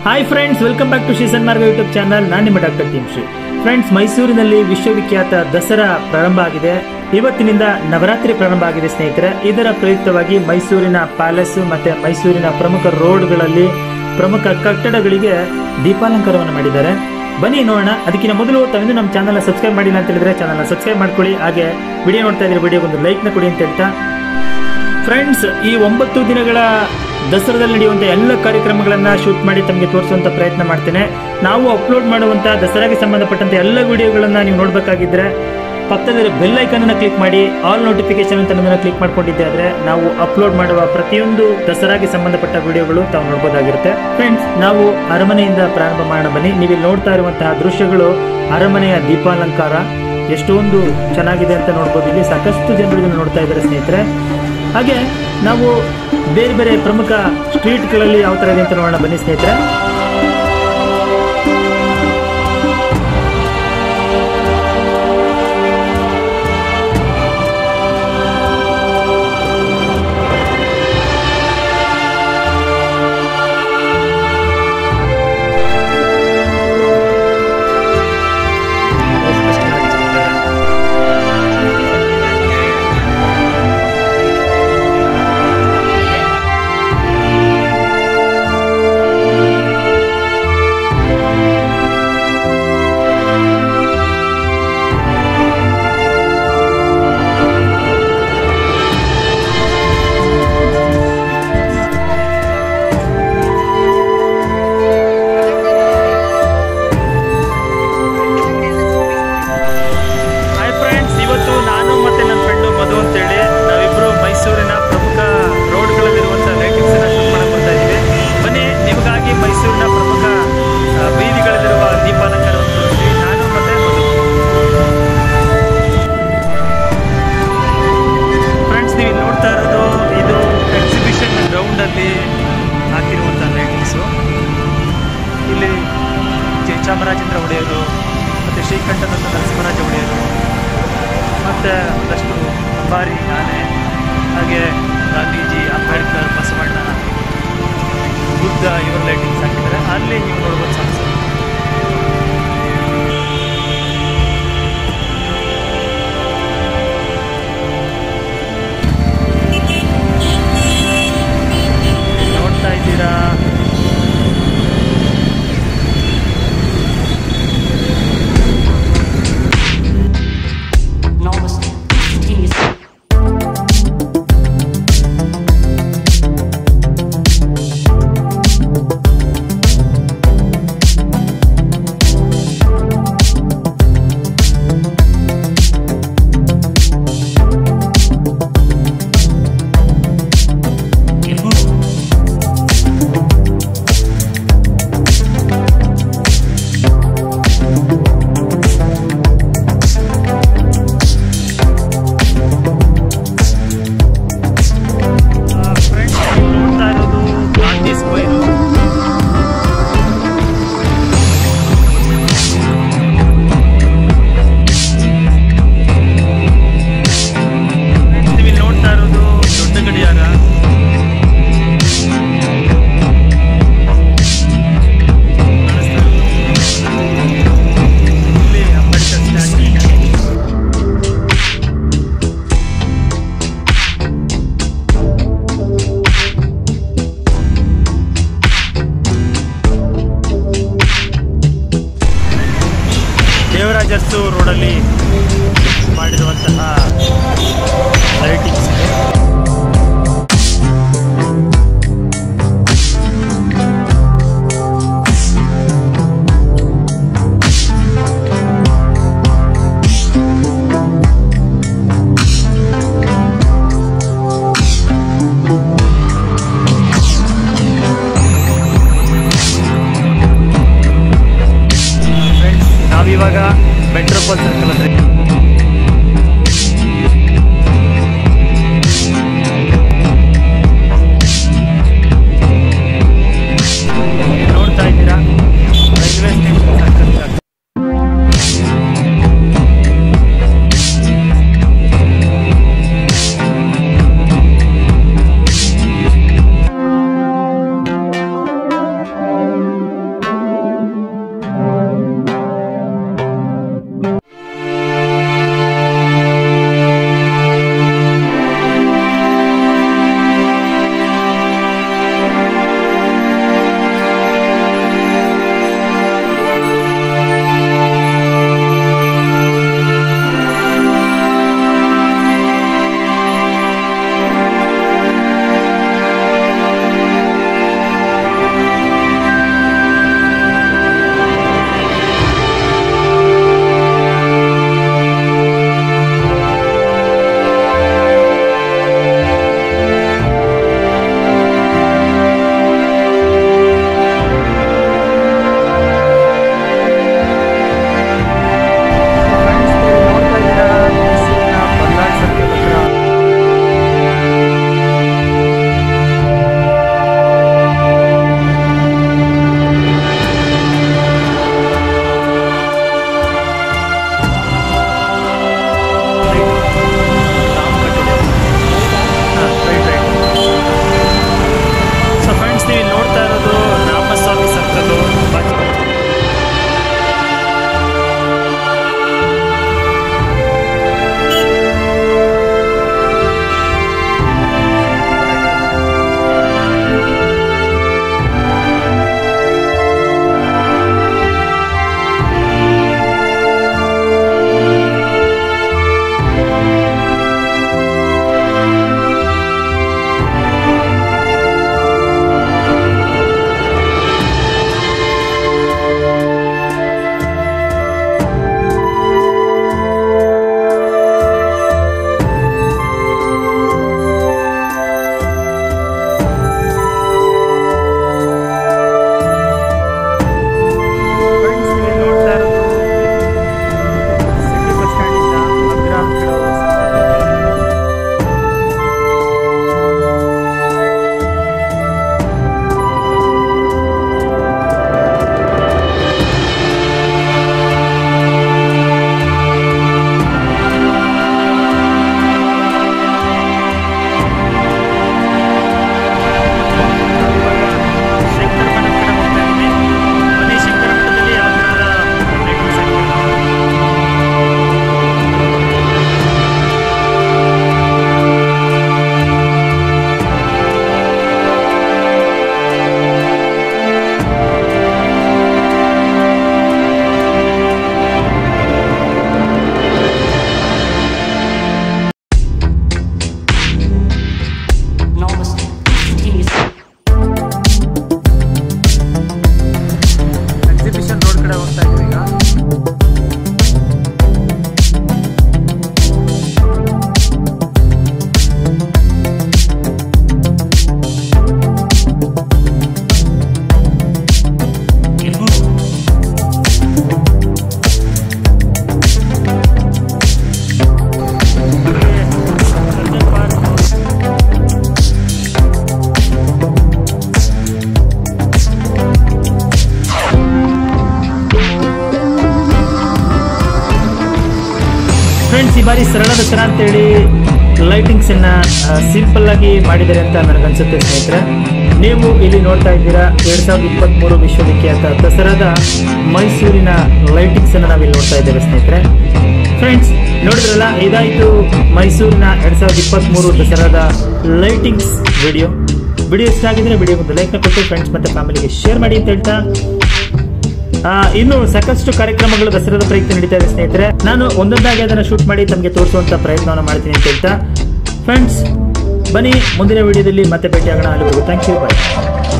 hi friends welcome back to Shreesan Marga YouTube channel ನಾನು ನಿಮ್ಮ doctor Tim Shri friends ಮೈಸೂರಿನಲ್ಲಿ ವಿಶ್ವವಿಖ್ಯಾತ ದಸರಾ ಪ್ರಾರಂಭ ಆಗಿದೆ ಇವತ್ತಿನಿಂದ ನವರಾತ್ರಿ ಪ್ರಾರಂಭ ಆಗಿದೆ ಸ್ನೇಹಿತರೆ ಇದರ ಪ್ರಯುಕ್ತವಾಗಿ ಮೈಸೂರಿನ ಪ್ಯಾಲೇಸ್ ಮತ್ತೆ ಮೈಸೂರಿನ ಪ್ರಮುಖ ರೋಡ್ಗಳಲ್ಲಿ ಪ್ರಮುಖ ಕಟ್ಟಡಗಳಿಗೆ ದೀಪಾಲಂಕಾರವನ್ನು ಮಾಡಿದ್ದಾರೆ ಬನ್ನಿ ನೋಡೋಣ ಅದಕ್ಕಿಂತ ಮೊದಲು ತಾವಿಂದು ನಮ್ಮ ಚಾನಲ್ ಸಬ್ಸ್ಕ್ರೈಬ್ ಮಾಡಿಲ್ಲ ಅಂತ ಹೇಳಿದ್ರೆ ಚಾನಲ್ ಸಬ್ಸ್ಕ್ರೈಬ್ ಮಾಡ್ಕೊಳ್ಳಿ ಹಾಗೆ ವಿಡಿಯೋ ನೋಡ್ತಾ ಇದ್ರೆ ವಿಡಿಯೋಗೆ ಒಂದು ಲೈಕ್ನ ಕೊಡಿ ಅಂತ ಹೇಳ್ತಾ ಫ್ರೆಂಡ್ಸ್ ಈ ಒಂಬತ್ತು ದಿನಗಳ ದಸರಾದಲ್ಲಿ ನಡೆಯುವಂಥ ಎಲ್ಲ ಕಾರ್ಯಕ್ರಮಗಳನ್ನ ಶೂಟ್ ಮಾಡಿ ತಮಗೆ ತೋರಿಸುವಂತ ಪ್ರಯತ್ನ ಮಾಡ್ತೇನೆ ನಾವು ಅಪ್ಲೋಡ್ ಮಾಡುವಂತ ದಸರಾಗೆ ಸಂಬಂಧಪಟ್ಟಂತ ಎಲ್ಲ ವಿಡಿಯೋಗಳನ್ನ ನೀವು ನೋಡಬೇಕಾಗಿದ್ರೆ ಪಕ್ಕದಲ್ಲಿ ಬೆಲ್ ಐಕನ್ ಅನ್ನ ಕ್ಲಿಕ್ ಮಾಡಿ ಆಲ್ ನೋಟಿಫಿಕೇಶನ್ ಅಂತ ಅನ್ನೋದನ್ನ ಕ್ಲಿಕ್ ಮಾಡ್ಕೊಂಡಿದ್ದೆ ಆದ್ರೆ ನಾವು ಅಪ್ಲೋಡ್ ಮಾಡುವ ಪ್ರತಿಯೊಂದು ದಸರಾಗೆ ಸಂಬಂಧಪಟ್ಟ ವಿಡಿಯೋಗಳು ತಾವು ನೋಡಬಹುದಾಗಿರುತ್ತೆ ಫ್ರೆಂಡ್ಸ್ ನಾವು ಅರಮನೆಯಿಂದ ಪ್ರಾರಂಭ ಮಾಡೋಣ ಬನ್ನಿ ನೀವು ನೋಡ್ತಾ ಇರುವಂತಹ ದೃಶ್ಯಗಳು ಅರಮನೆಯ ದೀಪಾಲಂಕಾರ ಎಷ್ಟೊಂದು ಚೆನ್ನಾಗಿದೆ ಅಂತ ನೋಡ್ಬೋದು ಇಲ್ಲಿ ಸಾಕಷ್ಟು ಜನರು ಇದನ್ನು ನೋಡ್ತಾ ಇದ್ದಾರೆ ಸ್ನೇಹಿತರೆ ಹಾಗೆ ನಾವು ಬೇರೆ ಬೇರೆ ಪ್ರಮುಖ ಸ್ಟ್ರೀಟ್ಗಳಲ್ಲಿ ಯಾವ ಥರ ಇದೆ ಅಂತ ನೋಡೋಣ ಬನ್ನಿ ಸ್ನೇಹಿತರೆ ಹಾಯ್ ಫ್ರೆಂಡ್ಸ್ ಇವತ್ತು ನಾನು ಮತ್ತೆ ನನ್ನ ಫ್ರೆಂಡು ಮಧು ಅಂತೇಳಿ ನಾವಿಬ್ರು ಮೈಸೂರಿನ ಪ್ರಮುಖ ರೋಡ್ಗಳಲ್ಲಿರುವಂಥ ಲೈಟಿಂಗ್ಸ್ ಅನ್ನ ಶೂಟ್ ಮಾಡಕ್ ಬರ್ತಾ ಇದ್ದೀವಿ ಬನ್ನಿ ನಿಮಗಾಗಿ ಮೈಸೂರಿನ ಪ್ರಮುಖ ಆ, ಬೀದಿಗಳಲ್ಲಿರುವ ದೀಪಾಲಂಕಾರವನ್ನು ತೋರಿಸ್ತೀವಿ ನಾನು ಮತ್ತೆ ಮಧು ಫ್ರೆಂಡ್ಸ್ ನೀವು ಇಲ್ಲಿ ನೋಡ್ತಾ ಇರೋದು ಇದು ಎಕ್ಸಿಬಿಷನ್ ಗ್ರೌಂಡಲ್ಲಿ ಹಾಕಿರುವಂಥ ಲೈಟಿಂಗ್ಸು ಇಲ್ಲಿ ಜಯ ಚಾಮರಾಜೇಂದ್ರ ಒಡೆಯರು ಮತ್ತು ಶ್ರೀಕಂಠನಂದ ನರಸಿಂಹರಾಜ ಒಡೆಯರು ಮತ್ತು ಒಂದಷ್ಟು ಅಂಬಾರಿ ಆನೆ ಹಾಗೆ ಗಾಂಧೀಜಿ ಅಂಬೇಡ್ಕರ್ ಬಸವಣ್ಣ ಬುದ್ಧ ಇವರ ಲೈಟಿಂಗ್ಸ್ ಹಾಕಿದ್ದಾರೆ ಅಲ್ಲಿ ನೀವು ನೋಡ್ಬೋದು ಸಾಕು ನೋಡ್ತಾ ಇದ್ದೀರಾ Enormous instantaneous ಫ್ರೆಂಡ್ಸ್ ನೋಡ್ತಾ ಇರೋದು ಗಾಂಧಿ ಸ್ಕ್ವೇರ್ ನೀವು ಇಲ್ಲಿ ನೋಡ್ತಾ ಇರೋದು ದೊಡ್ಡ ಗಡಿಯಾರ ಕಾಣಿಸ್ತಾ ಇರೋದು ಇಲ್ಲಿ ಅಂಬೇಡ್ಕರ್ ಸ್ಟ್ಯಾಚ್ಯೂ ದೇವರಾಜರ್ಸು ರೋಡಲ್ಲಿ ಮಾಡಿರುವಂತಹ ಲೈಟಿಂಗ್ಸ್ ಇದೆ ಫ್ರೆಂಡ್ಸ್ ನಾವಿವಾಗ ಮೆಟ್ರೋಪಾಲ್ ಸರ್ಕಲ್ ಹತ್ರ ಬಾರಿ ಸರಳ ದಸರಾ ಅಂತೇಳಿ ಲೈಟಿಂಗ್ಸ್ ಅನ್ನ ಸಿಂಪಲ್ ಆಗಿ ಮಾಡಿದ್ದಾರೆ ಅಂತ ನನಗನ್ಸುತ್ತೆ ಸ್ನೇಹಿತರೆ ನೀವು ಇಲ್ಲಿ ನೋಡ್ತಾ ಇದ್ದೀರಾ ಎರಡ್ ಸಾವಿರದ ಇಪ್ಪತ್ತ್ ಮೂರು ವಿಶ್ವವಿಖ್ಯಾತ ದಸರಾದ ಮೈಸೂರಿನ ಲೈಟಿಂಗ್ಸ್ ಅನ್ನ ನಾವಿಲ್ಲಿ ನೋಡ್ತಾ ಇದ್ದೇವೆ ಸ್ನೇಹಿತರೆ ಫ್ರೆಂಡ್ಸ್ ನೋಡಿದ್ರಲ್ಲ ಇದಾಯಿತು ಮೈಸೂರಿನ ಎರಡ್ ಸಾವಿರದ ಇಪ್ಪತ್ತ್ ಮೂರು ದಸರಾದ ಲೈಟಿಂಗ್ಸ್ ವಿಡಿಯೋ ವಿಡಿಯೋ ಇಷ್ಟ ಆಗಿದ್ರೆ ವಿಡಿಯೋ ಒಂದು ಲೈಕ್ ಕೊಟ್ಟು ಫ್ರೆಂಡ್ಸ್ ಮತ್ತೆ ಫ್ಯಾಮಿಲಿಗೆ ಶೇರ್ ಮಾಡಿ ಅಂತ ಹೇಳ್ತಾ ಆ, ಇನ್ನು ಸಾಕಷ್ಟು ಕಾರ್ಯಕ್ರಮಗಳು ದಸರಾದ ಪ್ರಯುಕ್ತ ನಡೀತಾ ಇದೆ ಸ್ನೇಹಿತರೆ ನಾನು ಒಂದೊಂದಾಗಿ ಅದನ್ನ ಶೂಟ್ ಮಾಡಿ ತಮಗೆ ತೋರಿಸುವಂತ ಪ್ರಯತ್ನವನ್ನು ಮಾಡ್ತೀನಿ ಅಂತ ಹೇಳ್ತಾ ಫ್ರೆಂಡ್ಸ್ ಬನ್ನಿ ಮುಂದಿನ ವಿಡಿಯೋದಲ್ಲಿ ಮತ್ತೆ ಭೇಟಿಯಾಗೋಣ ಅಲ್ಲಿವರೆಗೂ ಥ್ಯಾಂಕ್ ಯು ಬಾಯ್